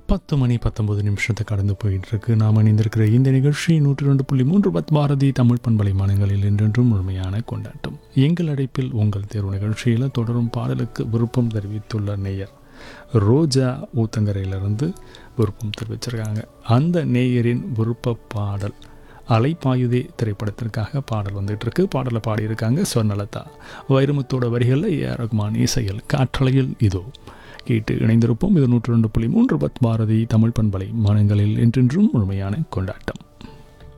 பத்து மணி பத்தொன்பது நிமிஷத்தை கடந்து போயிட்டு இருக்கு நாம் இணைந்திருக்கிற இந்த நிகழ்ச்சி நூற்றி ரெண்டு புள்ளி மூன்று பத் பாரதி தமிழ் பண்பலை மாநிலங்களில் என்றென்றும் முழுமையான கொண்டாட்டம் எங்கள் அழைப்பில் உங்கள் தேர்வு நிகழ்ச்சியில் தொடரும் பாடலுக்கு விருப்பம் தெரிவித்துள்ள நேயர் ரோஜா ஊத்தங்கரையிலிருந்து விருப்பம் தெரிவிச்சிருக்காங்க அந்த நேயரின் விருப்ப பாடல் அலைப்பாயுதே திரைப்படத்திற்காக பாடல் வந்துட்டு இருக்கு பாடலை பாடியிருக்காங்க சொர்ணலதா வைரமுத்தோட வரிகளில் ஏ ஆர் ரஹ்மான் இசையில் காற்றலையில் இதோ கேட்டு இணைந்திருப்போம் இது நூற்றி ரெண்டு புள்ளி மூன்று பத் பாரதி தமிழ் பண்பலை மாநிலங்களில் என்றென்றும் முழுமையான கொண்டாட்டம்